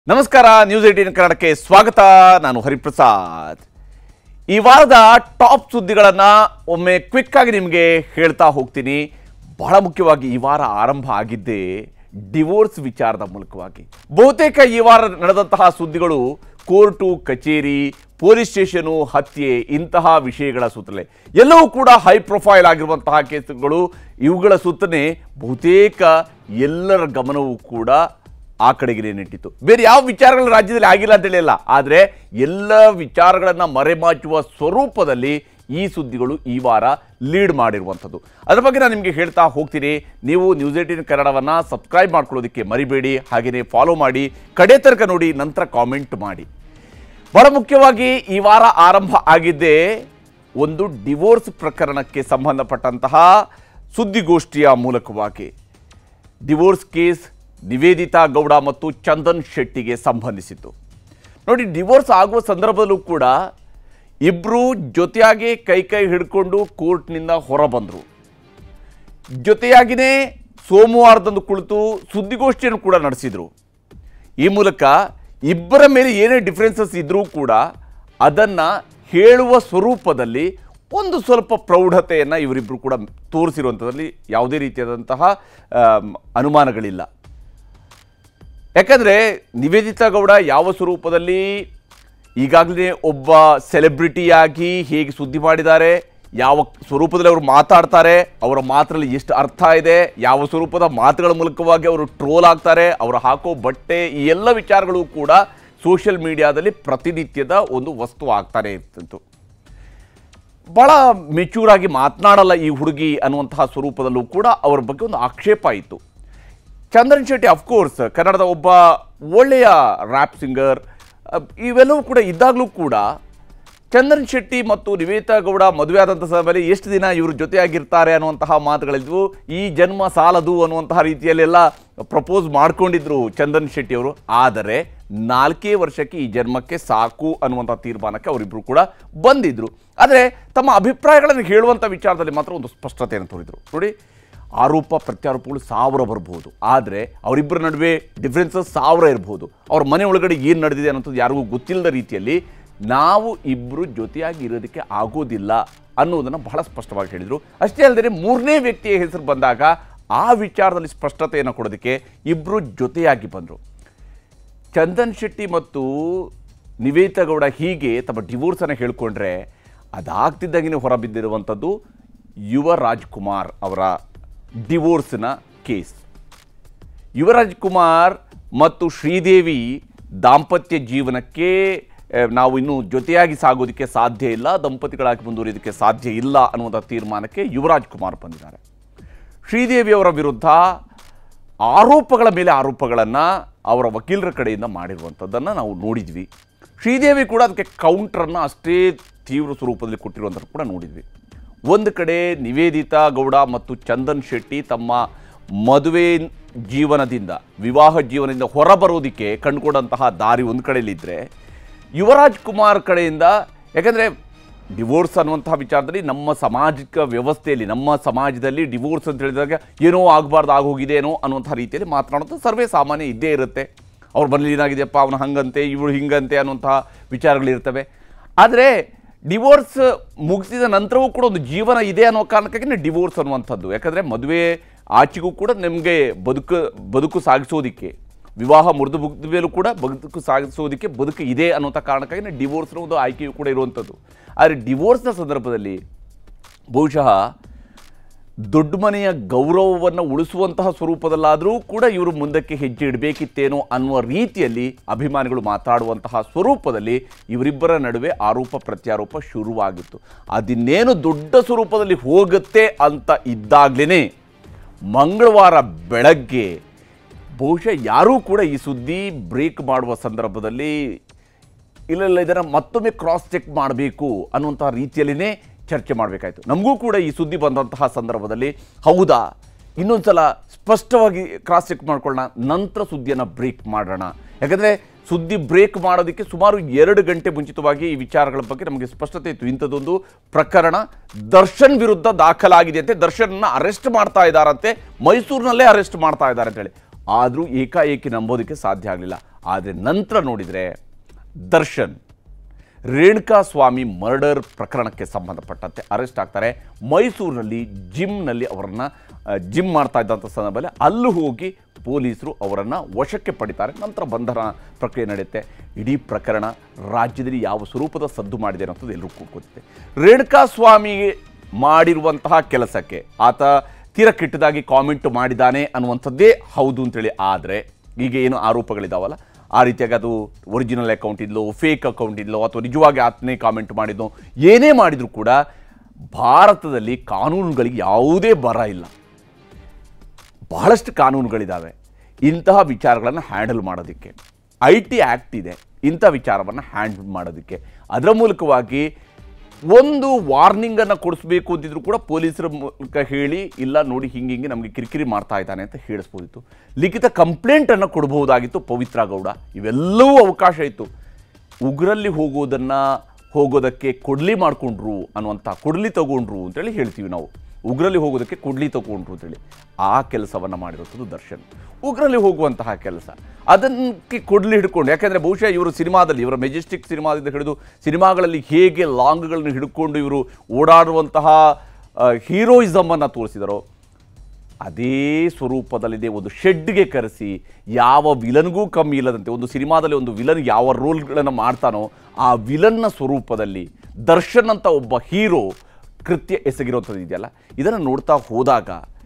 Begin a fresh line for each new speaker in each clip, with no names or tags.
ನಮಸ್ಕಾರ news eighteen ಕನ್ನಡಕ್ಕೆ ಸ್ವಾಗತ ನಾನು ಹರಿಪ್ರಸಾದ್ ಈ ವಾರದ ಟಾಪ್ ಸುದ್ದಿಗಳನ್ನು ಒಮ್ಮೆ ಕ್ವಿಕ್ ಆಗಿ ನಿಮಗೆ ಹೇಳ್ತಾ ಹೋಗ್ತೀನಿ ಬಹಳ ಮುಖ್ಯವಾಗಿ ಈ ವಾರ ಆರಂಭ ಆಗಿದ್ದೇ ಡಿವೋರ್ಸ್ ವಿಚಾರದ ಮೂಲಕವಾಗಿ ಬಹುತೇಕ ಈ ವಾರ ನಡೆದಂತಹ ಸುದ್ದಿಗಳು ಕೋರ್ಟು ಕಚೇರಿ ಪೊಲೀಸ್ ಸ್ಟೇಷನು ಹತ್ಯೆ ಇಂತಹ ವಿಷಯಗಳ ಸುತ್ತಲೇ ಎಲ್ಲವೂ ಕೂಡ ಹೈ ಪ್ರೊಫೈಲ್ ಆಗಿರುವಂತಹ ಕೇಸುಗಳು ಇವುಗಳ ಸುತ್ತನೇ ಬಹುತೇಕ ಎಲ್ಲರ ಗಮನವೂ ಕೂಡ ಆ ಕಡೆಗೆ ನೆಟ್ಟಿತ್ತು ಬೇರೆ ಯಾವ ವಿಚಾರಗಳು ರಾಜ್ಯದಲ್ಲಿ ಆಗಿಲ್ಲ ಅಂತ ಹೇಳಿಲ್ಲ ಆದರೆ ಎಲ್ಲ ವಿಚಾರಗಳನ್ನು ಮರೆಮಾಚುವ ಸ್ವರೂಪದಲ್ಲಿ ಈ ಸುದ್ದಿಗಳು ಈ ವಾರ ಲೀಡ್ ಮಾಡಿರುವಂಥದ್ದು ಅದ್ರ ಬಗ್ಗೆ ನಾನು ನಿಮಗೆ ಹೇಳ್ತಾ ಹೋಗ್ತೀನಿ ನೀವು ನ್ಯೂಸ್ ಏಟೀನ್ ಕನ್ನಡವನ್ನು ಸಬ್ಸ್ಕ್ರೈಬ್ ಮಾಡ್ಕೊಳ್ಳೋದಕ್ಕೆ ಮರಿಬೇಡಿ ಹಾಗೆಯೇ ಫಾಲೋ ಮಾಡಿ ಕಡೆ ತನಕ ನೋಡಿ ನಂತರ ಕಾಮೆಂಟ್ ಮಾಡಿ ಬಹಳ ಮುಖ್ಯವಾಗಿ ಈ ವಾರ ಆರಂಭ ಆಗಿದ್ದೇ ಒಂದು ಡಿವೋರ್ಸ್ ಪ್ರಕರಣಕ್ಕೆ ಸಂಬಂಧಪಟ್ಟಂತಹ ಸುದ್ದಿಗೋಷ್ಠಿಯ ಮೂಲಕವಾಗಿ ಡಿವೋರ್ಸ್ ಕೇಸ್ ನಿವೇದಿತಾ ಗೌಡ ಮತ್ತು ಚಂದನ್ ಶೆಟ್ಟಿಗೆ ಸಂಬಂಧಿಸಿತ್ತು ನೋಡಿ ಡಿವೋರ್ಸ್ ಆಗುವ ಸಂದರ್ಭದಲ್ಲೂ ಕೂಡ ಇಬ್ಬರು ಜೊತೆಯಾಗಿ ಕೈ ಕೈ ಹಿಡ್ಕೊಂಡು ಕೋರ್ಟ್ನಿಂದ ಹೊರ ಬಂದರು ಜೊತೆಯಾಗಿಯೇ ಸೋಮವಾರದಂದು ಕುಳಿತು ಸುದ್ದಿಗೋಷ್ಠಿಯನ್ನು ಕೂಡ ನಡೆಸಿದರು ಈ ಮೂಲಕ ಇಬ್ಬರ ಮೇಲೆ ಏನೇ ಡಿಫ್ರೆನ್ಸಸ್ ಇದ್ದರೂ ಕೂಡ ಅದನ್ನು ಹೇಳುವ ಸ್ವರೂಪದಲ್ಲಿ ಒಂದು ಸ್ವಲ್ಪ ಪ್ರೌಢತೆಯನ್ನು ಇವರಿಬ್ಬರು ಕೂಡ ತೋರಿಸಿರುವಂಥದ್ರಲ್ಲಿ ಯಾವುದೇ ರೀತಿಯಾದಂತಹ ಆಮ್, ಅನುಮಾನಗಳಿಲ್ಲ ಯಾಕಂದರೆ ನಿವೇದಿತಾ ಗೌಡ ಯಾವ ಸ್ವರೂಪದಲ್ಲಿ ಈಗಾಗಲೇ ಒಬ್ಬ ಸೆಲೆಬ್ರಿಟಿಯಾಗಿ ಹೇಗೆ ಸುದ್ದಿ ಮಾಡಿದ್ದಾರೆ ಯಾವ ಸ್ವರೂಪದಲ್ಲಿ ಅವರು ಮಾತಾಡ್ತಾರೆ ಅವರ ಮಾತರಲ್ಲಿ ಎಷ್ಟು ಅರ್ಥ ಇದೆ ಯಾವ ಸ್ವರೂಪದ ಮಾತುಗಳ ಮೂಲಕವಾಗಿ ಅವರು ಟ್ರೋಲ್ ಆಗ್ತಾರೆ ಅವರು ಹಾಕೋ ಬಟ್ಟೆ ಈ ಎಲ್ಲ ವಿಚಾರಗಳು ಕೂಡ ಸೋಷಿಯಲ್ ಮೀಡಿಯಾದಲ್ಲಿ ಪ್ರತಿನಿತ್ಯದ ಒಂದು ವಸ್ತು ಆಗ್ತಾನೆ ಇರ್ತಿತ್ತು ಭಾಳ ಮೆಚ್ಯೂರ್ ಆಗಿ ಮಾತನಾಡಲ್ಲ ಈ ಹುಡುಗಿ ಅನ್ನುವಂತಹ ಸ್ವರೂಪದಲ್ಲೂ ಕೂಡ ಅವರ ಬಗ್ಗೆ ಒಂದು ಆಕ್ಷೇಪ ಇತ್ತು ಚಂದ್ರನ್ ಶೆಟ್ಟಿ ಅಫ್ಕೋರ್ಸ್ ಕನ್ನಡದ ಒಬ್ಬ ಒಳ್ಳೆಯ ರ್ಯಾಪ್ ಸಿಂಗರ್ ಇವೆಲ್ಲವೂ ಕೂಡ ಇದ್ದಾಗಲೂ ಕೂಡ ಚಂದ್ರನ್ ಶೆಟ್ಟಿ ಮತ್ತು ನಿವೇತಾ ಗೌಡ ಮದುವೆ ಆದಂಥ ಸಮಯದಲ್ಲಿ ಎಷ್ಟು ದಿನ ಇವರು ಜೊತೆಯಾಗಿರ್ತಾರೆ ಅನ್ನುವಂತಹ ಮಾತುಗಳಿದ್ವು ಈ ಜನ್ಮ ಸಾಲದು ಅನ್ನುವಂತಹ ರೀತಿಯಲ್ಲೆಲ್ಲ ಪ್ರಪೋಸ್ ಮಾಡ್ಕೊಂಡಿದ್ರು ಚಂದನ್ ಶೆಟ್ಟಿ ಅವರು ಆದರೆ ನಾಲ್ಕೇ ವರ್ಷಕ್ಕೆ ಈ ಜನ್ಮಕ್ಕೆ ಸಾಕು ಅನ್ನುವಂಥ ತೀರ್ಮಾನಕ್ಕೆ ಅವರಿಬ್ಬರು ಕೂಡ ಬಂದಿದ್ರು ಆದರೆ ತಮ್ಮ ಅಭಿಪ್ರಾಯಗಳನ್ನು ಹೇಳುವಂಥ ವಿಚಾರದಲ್ಲಿ ಮಾತ್ರ ಒಂದು ಸ್ಪಷ್ಟತೆಯನ್ನು ತೋರಿದ್ರು ನೋಡಿ ಆರೋಪ ಪ್ರತ್ಯಾರೋಪಗಳು ಸಾವಿರ ಬರ್ಬೋದು ಆದರೆ ಅವರಿಬ್ಬರ ನಡುವೆ ಡಿಫ್ರೆನ್ಸಸ್ ಸಾವಿರ ಇರ್ಬೋದು ಅವ್ರ ಮನೆ ಒಳಗಡೆ ಏನು ನಡೆದಿದೆ ಅನ್ನೋಂಥದ್ದು ಯಾರಿಗೂ ಗೊತ್ತಿಲ್ಲದ ರೀತಿಯಲ್ಲಿ ನಾವು ಇಬ್ಬರು ಜೊತೆಯಾಗಿ ಇರೋದಕ್ಕೆ ಆಗೋದಿಲ್ಲ ಅನ್ನೋದನ್ನು ಬಹಳ ಸ್ಪಷ್ಟವಾಗಿ ಹೇಳಿದರು ಅಷ್ಟೇ ಅಲ್ಲದೆ ಮೂರನೇ ವ್ಯಕ್ತಿಯ ಹೆಸರು ಬಂದಾಗ ಆ ವಿಚಾರದಲ್ಲಿ ಸ್ಪಷ್ಟತೆಯನ್ನು ಕೊಡೋದಕ್ಕೆ ಇಬ್ಬರು ಜೊತೆಯಾಗಿ ಬಂದರು ಚಂದನ್ ಶೆಟ್ಟಿ ಮತ್ತು ನಿವೇತಾ ಗೌಡ ಹೀಗೆ ತಮ್ಮ ಡಿವೋರ್ಸನ್ನು ಹೇಳ್ಕೊಂಡ್ರೆ ಅದಾಗ್ತಿದ್ದಾಗಿನೇ ಹೊರಬಿದ್ದಿರುವಂಥದ್ದು ಯುವ ರಾಜ್ಕುಮಾರ್ ಅವರ ಡಿವೋರ್ಸ್ನ ಕೇಸ್ ಯುವರಾಜ್ ಕುಮಾರ್ ಮತ್ತು ಶ್ರೀದೇವಿ ದಾಂಪತ್ಯ ಜೀವನಕ್ಕೆ ಆ, ನಾವು ಇನ್ನು ಜೊತೆಯಾಗಿ ಸಾಗೋದಕ್ಕೆ ಸಾಧ್ಯ ಇಲ್ಲ ದಂಪತಿಗಳಾಗಿ ಮುಂದುವರಿಯೋದಕ್ಕೆ ಸಾಧ್ಯ ಇಲ್ಲ ಅನ್ನುವಂಥ ತೀರ್ಮಾನಕ್ಕೆ ಯುವರಾಜ್ ಕುಮಾರ್ ಬಂದಿದ್ದಾರೆ ಶ್ರೀದೇವಿಯವರ ವಿರುದ್ಧ ಆರೋಪಗಳ ಮೇಲೆ ಆರೋಪಗಳನ್ನು ಅವರ ವಕೀಲರ ಕಡೆಯಿಂದ ಮಾಡಿರುವಂಥದ್ದನ್ನು ನಾವು ನೋಡಿದ್ವಿ ಶ್ರೀದೇವಿ ಕೂಡ ಅದಕ್ಕೆ ಕೌಂಟ್ರನ್ನು ಅಷ್ಟೇ ತೀವ್ರ ಸ್ವರೂಪದಲ್ಲಿ ಕೊಟ್ಟಿರುವಂಥದ್ದು ಕೂಡ ನೋಡಿದ್ವಿ ಒಂದು ಕಡೆ ನಿವೇದಿತಾ ಗೌಡ ಮತ್ತು ಚಂದನ್ ಶೆಟ್ಟಿ ತಮ್ಮ ಮದುವೆ ಜೀವನದಿಂದ ವಿವಾಹ ಜೀವನದಿಂದ ಹೊರಬರೋದಕ್ಕೆ ಕಂಡುಕೊಂಡಂತಹ ದಾರಿ ಒಂದು ಕಡೆಯಲ್ಲಿದ್ದರೆ ಯುವರಾಜ್ ಕುಮಾರ್ ಕಡೆಯಿಂದ ಯಾಕಂದರೆ ಡಿವೋರ್ಸ್ ಅನ್ನುವಂತಹ ವಿಚಾರದಲ್ಲಿ ನಮ್ಮ ಸಾಮಾಜಿಕ ವ್ಯವಸ್ಥೆಯಲ್ಲಿ ನಮ್ಮ ಸಮಾಜದಲ್ಲಿ ಡಿವೋರ್ಸ್ ಅಂತ ಹೇಳಿದಾಗ ಏನೋ ಆಗಬಾರ್ದು ಆಗೋಗಿದೇನೋ ಅನ್ನುವಂಥ ರೀತಿಯಲ್ಲಿ ಮಾತನಾಡೋದು ಸರ್ವೇ ಸಾಮಾನ್ಯ ಇದ್ದೇ ಇರುತ್ತೆ ಅವ್ರ ಮನೇಲಿ ಏನಾಗಿದೆಯಪ್ಪ ಅವನು ಹಂಗಂತೆ ಇವಳು ಹಿಂಗಂತೆ ಅನ್ನುವಂತಹ ವಿಚಾರಗಳಿರ್ತವೆ ಆದರೆ ಡಿವೋರ್ಸ್ ಮುಗಿಸಿದ ನಂತರವೂ ಕೂಡ ಒಂದು ಜೀವನ ಇದೆ ಅನ್ನೋ ಕಾರಣಕ್ಕಾಗಿ ಡಿವೋರ್ಸ್ ಅನ್ನುವಂಥದ್ದು ಯಾಕಂದರೆ ಮದುವೆ ಆಚೆಗೂ ಕೂಡ ನಮಗೆ ಬದುಕು ಬದುಕು ಸಾಗಿಸೋದಕ್ಕೆ ವಿವಾಹ ಮುರಿದು ಮುಗಿದ ಮೇಲೂ ಕೂಡ ಬದುಕು ಸಾಗಿಸೋದಕ್ಕೆ ಬದುಕು ಇದೆ ಅನ್ನೋಂಥ ಕಾರಣಕ್ಕಾಗಿ ಡಿವೋರ್ಸ್ನ ಒಂದು ಆಯ್ಕೆಯೂ ಕೂಡ ಇರುವಂಥದ್ದು ಆದರೆ ಡಿವೋರ್ಸ್ನ ಸಂದರ್ಭದಲ್ಲಿ ಬಹುಶಃ ದೊಡ್ಡ ಮನೆಯ ಗೌರವವನ್ನು ಉಳಿಸುವಂತಹ ಸ್ವರೂಪದಲ್ಲಾದರೂ ಕೂಡ ಇವರು ಮುಂದಕ್ಕೆ ಹೆಜ್ಜೆ ಇಡಬೇಕಿತ್ತೇನೋ ಅನ್ನುವ ರೀತಿಯಲ್ಲಿ ಅಭಿಮಾನಿಗಳು ಮಾತಾಡುವಂತಹ ಸ್ವರೂಪದಲ್ಲಿ ಇವರಿಬ್ಬರ ನಡುವೆ ಆರೋಪ ಪ್ರತ್ಯಾರೋಪ ಶುರುವಾಗಿತ್ತು ಅದಿನ್ನೇನು ದೊಡ್ಡ ಸ್ವರೂಪದಲ್ಲಿ ಹೋಗುತ್ತೆ ಅಂತ ಇದ್ದಾಗಲೇ ಮಂಗಳವಾರ ಬೆಳಗ್ಗೆ ಬಹುಶಃ ಯಾರೂ ಕೂಡ ಈ ಸುದ್ದಿ ಬ್ರೇಕ್ ಮಾಡುವ ಸಂದರ್ಭದಲ್ಲಿ ಇಲ್ಲ ಇಲ್ಲ ಇದನ್ನು ಮತ್ತೊಮ್ಮೆ ಕ್ರಾಸ್ ಚೆಕ್ ಮಾಡಬೇಕು ಅನ್ನುವಂತಹ ರೀತಿಯಲ್ಲಿನೇ ಚರ್ಚೆ ಮಾಡಬೇಕಾಯಿತು ನಮಗೂ ಕೂಡ ಈ ಸುದ್ದಿ ಬಂದಂತಹ ಸಂದರ್ಭದಲ್ಲಿ ಹೌದಾ ಇನ್ನೊಂದು ಸಲ ಸ್ಪಷ್ಟವಾಗಿ ಕ್ರಾಸ್ ಚೆಕ್ ಮಾಡ್ಕೊಳ್ಳೋಣ ನಂತರ ಸುದ್ದಿಯನ್ನು ಬ್ರೇಕ್ ಮಾಡೋಣ ಯಾಕಂದರೆ ಸುದ್ದಿ ಬ್ರೇಕ್ ಮಾಡೋದಕ್ಕೆ ಸುಮಾರು ಎರಡು ಗಂಟೆ ಮುಂಚಿತವಾಗಿ ಈ ವಿಚಾರಗಳ ಬಗ್ಗೆ ನಮಗೆ ಸ್ಪಷ್ಟತೆ ಇತ್ತು ಇಂಥದ್ದೊಂದು ಪ್ರಕರಣ ದರ್ಶನ್ ವಿರುದ್ಧ ದಾಖಲಾಗಿದೆ ಅಂತೆ ದರ್ಶನ್ನ ಅರೆಸ್ಟ್ ಮಾಡ್ತಾ ಇದ್ದಾರಂತೆ ಮೈಸೂರಿನಲ್ಲೇ ಅರೆಸ್ಟ್ ಮಾಡ್ತಾ ಇದ್ದಾರೆ ಅಂತೇಳಿ ಆದರೂ ಏಕಾಏಕಿ ನಂಬೋದಕ್ಕೆ ಸಾಧ್ಯ ಆಗಲಿಲ್ಲ ಆದರೆ ನಂತರ ನೋಡಿದರೆ ದರ್ಶನ್ ರೇಣುಕಾ ಸ್ವಾಮಿ ಮರ್ಡರ್ ಪ್ರಕರಣಕ್ಕೆ ಸಂಬಂಧಪಟ್ಟಂತೆ ಅರೆಸ್ಟ್ ಆಗ್ತಾರೆ ಮೈಸೂರಿನಲ್ಲಿ ಜಿಮ್ನಲ್ಲಿ ಅವರನ್ನು ಜಿಮ್ ಮಾಡ್ತಾ ಇದ್ದಂಥ ಸಂದರ್ಭದಲ್ಲಿ ಅಲ್ಲೂ ಹೋಗಿ ಪೊಲೀಸರು ಅವರನ್ನು ವಶಕ್ಕೆ ಪಡಿತಾರೆ ನಂತರ ಬಂಧನ ಪ್ರಕ್ರಿಯೆ ನಡೆಯುತ್ತೆ ಇಡೀ ಪ್ರಕರಣ ರಾಜ್ಯದಲ್ಲಿ ಯಾವ ಸ್ವರೂಪದ ಸದ್ದು ಮಾಡಿದೆ ಅನ್ನೋದು ಎಲ್ಲರೂ ಕೂಡ ಗೊತ್ತಿದೆ ರೇಣುಕಾ ಸ್ವಾಮಿ ಮಾಡಿರುವಂತಹ ಕೆಲಸಕ್ಕೆ ಆತ ತೀರ ಕೆಟ್ಟದಾಗಿ ಕಾಮೆಂಟ್ ಮಾಡಿದ್ದಾನೆ ಅನ್ನುವಂಥದ್ದೇ ಹೌದು ಅಂತೇಳಿ ಆದರೆ ಈಗ ಏನು ಆರೋಪಗಳಿದಾವಲ್ಲ ಆ ರೀತಿಯಾಗಿ ಅದು ಒರಿಜಿನಲ್ ಅಕೌಂಟ್ ಇದ್ಲೋ ಫೇಕ್ ಅಕೌಂಟ್ ಇದ್ಲೋ ಅಥವಾ ನಿಜವಾಗಿ ಆತನೇ ಕಾಮೆಂಟ್ ಮಾಡಿದ್ನೋ ಏನೇ ಮಾಡಿದರೂ ಕೂಡ ಭಾರತದಲ್ಲಿ ಕಾನೂನುಗಳಿಗೆ ಯಾವುದೇ ಬರ ಇಲ್ಲ ಬಹಳಷ್ಟು ಕಾನೂನುಗಳಿದ್ದಾವೆ ಇಂತಹ ವಿಚಾರಗಳನ್ನು ಹ್ಯಾಂಡಲ್ ಮಾಡೋದಕ್ಕೆ ಐ ಟಿ ಆ್ಯಕ್ಟ್ ಇದೆ ಇಂಥ ವಿಚಾರವನ್ನು ಹ್ಯಾಂಡಲ್ ಮಾಡೋದಕ್ಕೆ ಅದರ ಮೂಲಕವಾಗಿ ಒಂದು ವಾರ್ನಿಂಗನ್ನು ಕೊಡಿಸ್ಬೇಕು ಅಂತಿದ್ರು ಕೂಡ ಪೊಲೀಸರ ಮೂಲಕ ಹೇಳಿ ಇಲ್ಲ ನೋಡಿ ಹಿಂಗೆ ಹಿಂಗೆ ನಮಗೆ ಕಿರಿಕಿರಿ ಮಾಡ್ತಾ ಇದ್ದಾನೆ ಅಂತ ಹೇಳಿಸ್ಬೋದಿತ್ತು ಲಿಖಿತ ಕಂಪ್ಲೇಂಟನ್ನು ಕೊಡಬಹುದಾಗಿತ್ತು ಪವಿತ್ರ ಗೌಡ ಇವೆಲ್ಲವೂ ಅವಕಾಶ ಇತ್ತು ಉಗ್ರಲ್ಲಿ ಹೋಗೋದನ್ನು ಹೋಗೋದಕ್ಕೆ ಕೊಡ್ಲಿ ಮಾಡಿಕೊಂಡ್ರು ಅನ್ನುವಂಥ ಕೊಡ್ಲಿ ತಗೊಂಡ್ರು ಅಂತೇಳಿ ಹೇಳ್ತೀವಿ ನಾವು ಉಗ್ರಲ್ಲಿ ಹೋಗೋದಕ್ಕೆ ಕೊಡ್ಲಿ ತಗೊಂಡ್ರು ಅಂತೇಳಿ ಆ ಕೆಲಸವನ್ನು ಮಾಡಿರುವಂಥದ್ದು ದರ್ಶನ್ ಉಗ್ರಲ್ಲಿ ಹೋಗುವಂತಹ ಕೆಲಸ ಅದಕ್ಕೆ ಕೊಡ್ಲಿ ಹಿಡ್ಕೊಂಡು ಯಾಕೆಂದರೆ ಬಹುಶಃ ಇವರು ಸಿನಿಮಾದಲ್ಲಿ ಇವರ ಮೆಜೆಸ್ಟಿಕ್ ಸಿನಿಮಾದಿಂದ ಹಿಡಿದು ಸಿನಿಮಾಗಳಲ್ಲಿ ಹೇಗೆ ಲಾಂಗ್ಗಳನ್ನು ಹಿಡ್ಕೊಂಡು ಇವರು ಓಡಾಡುವಂತಹ ಹೀರೋಯಿಸಮನ್ನು ತೋರಿಸಿದರೋ ಅದೇ ಸ್ವರೂಪದಲ್ಲಿದೆ ಒಂದು ಶೆಡ್ಗೆ ಕರೆಸಿ ಯಾವ ವಿಲನ್ಗೂ ಕಮ್ಮಿ ಇಲ್ಲದಂತೆ ಒಂದು ಸಿನಿಮಾದಲ್ಲಿ ಒಂದು ವಿಲನ್ ಯಾವ ರೋಲ್ಗಳನ್ನು ಮಾಡ್ತಾನೋ ಆ ವಿಲನ್ನ ಸ್ವರೂಪದಲ್ಲಿ ದರ್ಶನ್ ಅಂತ ಒಬ್ಬ ಹೀರೋ ಕೃತ್ಯ ಎಸಗಿರುವಂಥದ್ದು ಇದೆಯಲ್ಲ ಇದನ್ನು ನೋಡ್ತಾ ಹೋದಾಗ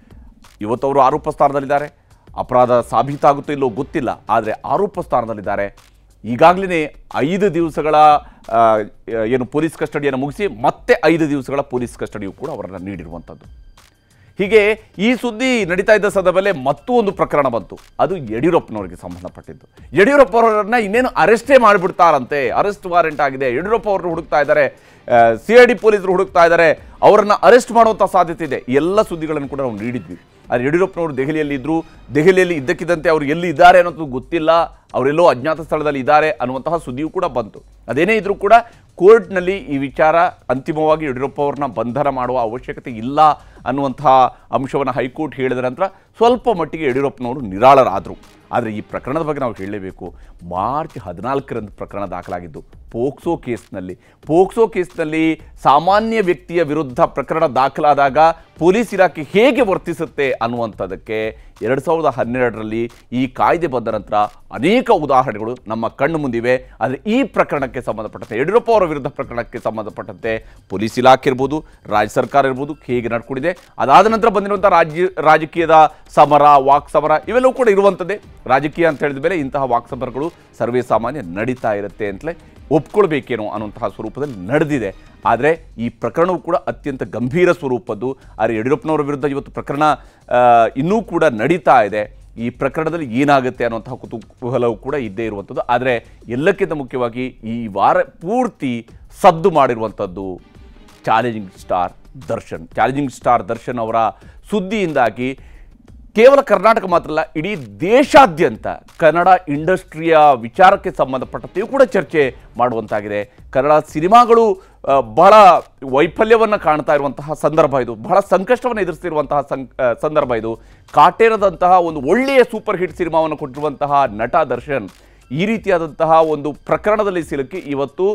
ಇವತ್ತು ಅವರು ಆರೋಪ ಸ್ಥಾನದಲ್ಲಿದ್ದಾರೆ ಅಪರಾಧ ಸಾಬೀತಾಗುತ್ತೋ ಇಲ್ಲೋ ಗೊತ್ತಿಲ್ಲ ಆದರೆ ಆರೋಪ ಸ್ಥಾನದಲ್ಲಿದ್ದಾರೆ ಈಗಾಗಲೇ ಐದು ದಿವಸಗಳ ಆ, ಏನು ಪೊಲೀಸ್ ಕಸ್ಟಡಿಯನ್ನು ಮುಗಿಸಿ ಮತ್ತೆ ಐದು ದಿವಸಗಳ ಪೊಲೀಸ್ ಕಸ್ಟಡಿಯು ಕೂಡ ಅವರನ್ನು ನೀಡಿರುವಂಥದ್ದು ಹೀಗೆ ಈ ಸುದ್ದಿ ನಡೀತಾ ಇದ್ದ ಸಂದರ್ಭದಲ್ಲೇ ಮತ್ತೂ ಒಂದು ಪ್ರಕರಣ ಬಂತು ಅದು ಯಡಿಯೂರಪ್ಪನವರಿಗೆ ಸಂಬಂಧಪಟ್ಟಿದ್ದು ಯಡಿಯೂರಪ್ಪ ಅವರನ್ನ ಇನ್ನೇನು ಅರೆಸ್ಟೇ ಮಾಡಿಬಿಡ್ತಾರಂತೆ ಅರೆಸ್ಟ್ ವಾರೆಂಟ್ ಆಗಿದೆ ಯಡಿಯೂರಪ್ಪ ಅವರನ್ನು ಹುಡುಕ್ತಾ ಇದ್ದಾರೆ ಸಿ ಐ ಡಿ ಪೊಲೀಸರು ಹುಡುಕ್ತಾ ಇದ್ದಾರೆ ಅವರನ್ನ ಅರೆಸ್ಟ್ ಮಾಡುವಂಥ ಸಾಧ್ಯತೆ ಇದೆ ಈ ಎಲ್ಲ ಸುದ್ದಿಗಳನ್ನು ಕೂಡ ನಾವು ನೀಡಿದ್ವಿ ಆದರೆ ಯಡಿಯೂರಪ್ಪನವರು ದೆಹಲಿಯಲ್ಲಿ ಇದ್ದರು ದೆಹಲಿಯಲ್ಲಿ ಇದ್ದಕ್ಕಿದ್ದಂತೆ ಅವರು ಎಲ್ಲಿ ಇದ್ದಾರೆ ಅನ್ನೋದು ಗೊತ್ತಿಲ್ಲ ಅವರೆಲ್ಲೋ ಅಜ್ಞಾತ ಸ್ಥಳದಲ್ಲಿ ಇದ್ದಾರೆ ಅನ್ನುವಂತಹ ಸುದ್ದಿಯೂ ಕೂಡ ಬಂತು ಅದೇನೇ ಇದ್ರೂ ಕೂಡ ಕೋರ್ಟ್ನಲ್ಲಿ ಈ ವಿಚಾರ ಅಂತಿಮವಾಗಿ ಯಡಿಯೂರಪ್ಪ ಅವ್ರನ್ನ ಬಂಧನ ಮಾಡುವ ಅವಶ್ಯಕತೆ ಇಲ್ಲ ಅನ್ನುವಂತಹ ಅಂಶವನ್ನು ಹೈಕೋರ್ಟ್ ಹೇಳಿದ ನಂತರ ಸ್ವಲ್ಪ ಮಟ್ಟಿಗೆ ಯಡಿಯೂರಪ್ಪನವರು ನಿರಾಳರಾದರು ಆದರೆ ಈ ಪ್ರಕರಣದ ಬಗ್ಗೆ ನಾವು ಹೇಳಲೇಬೇಕು ಮಾರ್ಚ್ ಹದಿನಾಲ್ಕರಂದು ಪ್ರಕರಣ ದಾಖಲಾಗಿದ್ದು ಪೋಕ್ಸೋ ಕೇಸ್ನಲ್ಲಿ ಪೋಕ್ಸೋ ಕೇಸ್ನಲ್ಲಿ ಸಾಮಾನ್ಯ ವ್ಯಕ್ತಿಯ ವಿರುದ್ಧ ಪ್ರಕರಣ ದಾಖಲಾದಾಗ ಪೊಲೀಸ್ ಇಲಾಖೆ ಹೇಗೆ ವರ್ತಿಸುತ್ತೆ ಅನ್ನುವಂಥದ್ದಕ್ಕೆ ಎರಡು ಸಾವಿರದ ಹನ್ನೆರಡರಲ್ಲಿ ಈ ಕಾಯ್ದೆ ಬಂದ ನಂತರ ಅನೇಕ ಉದಾಹರಣೆಗಳು ನಮ್ಮ ಕಣ್ಣು ಮುಂದಿವೆ ಆದರೆ ಈ ಪ್ರಕರಣಕ್ಕೆ ಸಂಬಂಧಪಟ್ಟಂತೆ ಯಡಿಯೂರಪ್ಪ ಅವರ ವಿರುದ್ಧ ಪ್ರಕರಣಕ್ಕೆ ಸಂಬಂಧಪಟ್ಟಂತೆ ಪೊಲೀಸ್ ಇಲಾಖೆ ಇರ್ಬೋದು ರಾಜ್ಯ ಸರ್ಕಾರ ಇರ್ಬೋದು ಹೇಗೆ ನಡ್ಕೊಂಡಿದೆ ಅದಾದ ನಂತರ ಬಂದಿರುವಂಥ ರಾಜ್ಯ ರಾಜಕೀಯದ ಸಮರ ವಾಕ್ ಸಮರ ಇವೆಲ್ಲವೂ ಕೂಡ ಇರುವಂಥದ್ದೇ ರಾಜಕೀಯ ಅಂತ ಹೇಳಿದ ಮೇಲೆ ಇಂತಹ ವಾಕ್ ಸಮರಗಳು ಸರ್ವೇ ಸಾಮಾನ್ಯ ನಡೀತಾ ಇರುತ್ತೆ ಅಂತಲೇ ಒಪ್ಕೊಳ್ಬೇಕೇನೋ ಅನ್ನುವಂತಹ ಸ್ವರೂಪದಲ್ಲಿ ನಡೆದಿದೆ ಆದರೆ ಈ ಪ್ರಕರಣವು ಕೂಡ ಅತ್ಯಂತ ಗಂಭೀರ ಸ್ವರೂಪದ್ದು ಆದರೆ ಯಡಿಯೂರಪ್ಪನವರ ವಿರುದ್ಧ ಇವತ್ತು ಪ್ರಕರಣ ಆ, ಇನ್ನೂ ಕೂಡ ನಡೀತಾ ಇದೆ ಈ ಪ್ರಕರಣದಲ್ಲಿ ಏನಾಗುತ್ತೆ ಅನ್ನುವಂತಹ ಕುತೂಹಲವು ಕೂಡ ಇದ್ದೇ ಇರುವಂಥದ್ದು ಆದರೆ ಎಲ್ಲಕ್ಕಿಂತ ಮುಖ್ಯವಾಗಿ ಈ ವಾರ ಪೂರ್ತಿ ಸದ್ದು ಮಾಡಿರುವಂಥದ್ದು challenging star Darshan challenging star Darshan ಅವರ ಸುದ್ದಿಯಿಂದಾಗಿ ಕೇವಲ ಕರ್ನಾಟಕ ಮಾತ್ರ ಅಲ್ಲ ಇಡೀ ದೇಶಾದ್ಯಂತ ಕನ್ನಡ ಇಂಡಸ್ಟ್ರಿಯ ವಿಚಾರಕ್ಕೆ ಸಂಬಂಧಪಟ್ಟಂತೆಯೂ ಕೂಡ ಚರ್ಚೆ ಮಾಡುವಂತಾಗಿದೆ ಕನ್ನಡ ಸಿನಿಮಾಗಳು ಆ, ಬಹಳ ವೈಫಲ್ಯವನ್ನು ಕಾಣ್ತಾ ಇರುವಂತಹ ಸಂದರ್ಭ ಇದು ಬಹಳ ಸಂಕಷ್ಟವನ್ನು ಎದುರಿಸ್ತಿರುವಂತಹ ಸಂ ಆ, ಸಂದರ್ಭ ಇದು ಕಾಟೇರದಂತಹ ಒಂದು ಒಳ್ಳೆಯ ಸೂಪರ್ ಹಿಟ್ ಸಿನಿಮಾವನ್ನು ಕೊಟ್ಟಿರುವಂತಹ ನಟ ದರ್ಶನ್ ಈ ರೀತಿಯಾದಂತಹ ಒಂದು ಪ್ರಕರಣದಲ್ಲಿ ಸಿಲುಕಿ ಇವತ್ತು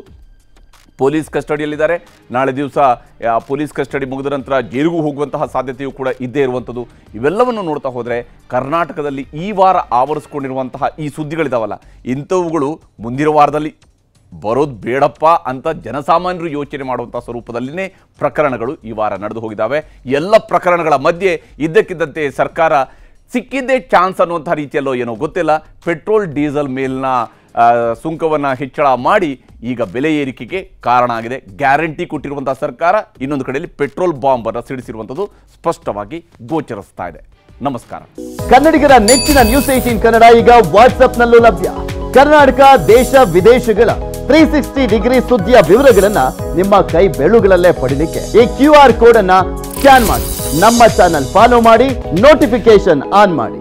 ಪೊಲೀಸ್ ಕಸ್ಟಡಿಯಲ್ಲಿದ್ದಾರೆ ನಾಳೆ ದಿವಸ ಆ, ಪೊಲೀಸ್ ಕಸ್ಟಡಿ ಮುಗಿದ ನಂತರ ಜೈಲಿಗೂ ಹೋಗುವಂತಹ ಸಾಧ್ಯತೆಯೂ ಕೂಡ ಇದ್ದೇ ಇರುವಂಥದ್ದು ಇವೆಲ್ಲವನ್ನು ನೋಡ್ತಾ ಹೋದರೆ ಕರ್ನಾಟಕದಲ್ಲಿ ಈ ವಾರ ಆವರಿಸ್ಕೊಂಡಿರುವಂತಹ ಈ ಸುದ್ದಿಗಳಿದಾವಲ್ಲ ಇಂಥವುಗಳು ಮುಂದಿನ ವಾರದಲ್ಲಿ ಬರೋದು ಬೇಡಪ್ಪ ಅಂತ ಜನಸಾಮಾನ್ಯರು ಯೋಚನೆ ಮಾಡುವಂಥ ಸ್ವರೂಪದಲ್ಲಿನೇ ಪ್ರಕರಣಗಳು ಈ ವಾರ ನಡೆದು ಹೋಗಿದ್ದಾವೆ ಎಲ್ಲ ಪ್ರಕರಣಗಳ ಮಧ್ಯೆ ಇದ್ದಕ್ಕಿದ್ದಂತೆ ಸರ್ಕಾರ ಸಿಕ್ಕಿದ್ದೇ ಚಾನ್ಸ್ ಅನ್ನುವಂಥ ರೀತಿಯಲ್ಲೋ ಏನೋ ಗೊತ್ತಿಲ್ಲ ಪೆಟ್ರೋಲ್ ಡೀಸೆಲ್ ಮೇಲಿನ ಆ, ಸುಂಕವನ್ನ ಹೆಚ್ಚಳ ಮಾಡಿ ಈಗ ಬೆಲೆ ಏರಿಕೆಗೆ ಕಾರಣ ಆಗಿದೆ ಗ್ಯಾರಂಟಿ ಕೊಟ್ಟಿರುವಂತಹ ಸರ್ಕಾರ ಇನ್ನೊಂದು ಕಡೆಯಲ್ಲಿ ಪೆಟ್ರೋಲ್ ಬಾಂಬ್ ಅನ್ನು ಸಿಡಿಸಿರುವಂಥದ್ದು ಸ್ಪಷ್ಟವಾಗಿ ಗೋಚರಿಸ್ತಾ ಇದೆ ನಮಸ್ಕಾರ
ಕನ್ನಡಿಗರ ನೆಚ್ಚಿನ ನ್ಯೂಸ್ ಏಟೀನ್ ಕನ್ನಡ ಈಗ ವಾಟ್ಸ್ಆಪ್ನಲ್ಲೂ ಲಭ್ಯ ಕರ್ನಾಟಕ ದೇಶ ವಿದೇಶಗಳ ತ್ರೀ ಸಿಕ್ಸ್ಟಿ ಡಿಗ್ರಿ ಸುದ್ದಿಯ ವಿವರಗಳನ್ನ ನಿಮ್ಮ ಕೈ ಬೆರಳುಗಳಲ್ಲೇ ಪಡಿಲಿಕ್ಕೆ ಈ ಕ್ಯೂ ಆರ್ ಕೋಡ್ ಅನ್ನ ಸ್ಕ್ಯಾನ್ ಮಾಡಿ ನಮ್ಮ ಚಾನಲ್ ಫಾಲೋ ಮಾಡಿ ನೋಟಿಫಿಕೇಶನ್ ಆನ್ ಮಾಡಿ